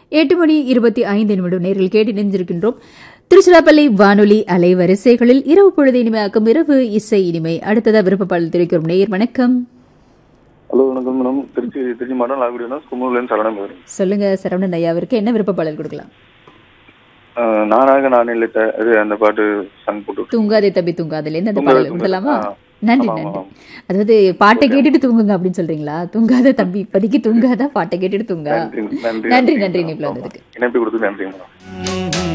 எட்டு மணி இருபத்தி ஐந்து நிமிடம் நேரில் கேட்டு நினைஞ்சிருக்கின்றோம் திருச்சிராப்பள்ளி வானொலி அலைவரிசைகளில் இரவு பொழுது இனிமையாக்கும் இரவு இசை இனிமை அடுத்ததா விருப்பப்பாடல் தெரிவிக்கிறோம் நேயர் வணக்கம் ஹலோ வணக்கம் மேடம் திருச்சி திருச்சி மாவட்டம் லாகுடினா குமுலேருந்து சரணம் பேர் சொல்லுங்க சரவணன் ஐயாவிற்கு என்ன விருப்பப்பாடல் கொடுக்கலாம் நானாக நான் இல்லத்த இது அந்த பாட்டு சாங் போட்டு தூங்காதே தம்பி தூங்காதுலேருந்து அந்த தூங்காதே பாடல் தம்பி. கொடுக்கலாமா ஆ. நன்றி ஆமா, நன்றி ஆமா. அதாவது பாட்டை கேட்டுட்டு தூங்குங்க அப்படின்னு சொல்றீங்களா தூங்காத தம்பி இப்போதைக்கு தூங்காத பாட்டை கேட்டுட்டு தூங்க நன்றி நன்றி நன்றி நன்றி இனிப்புல வந்ததுக்கு இணைப்பு கொடுத்து நன்றி மேடம்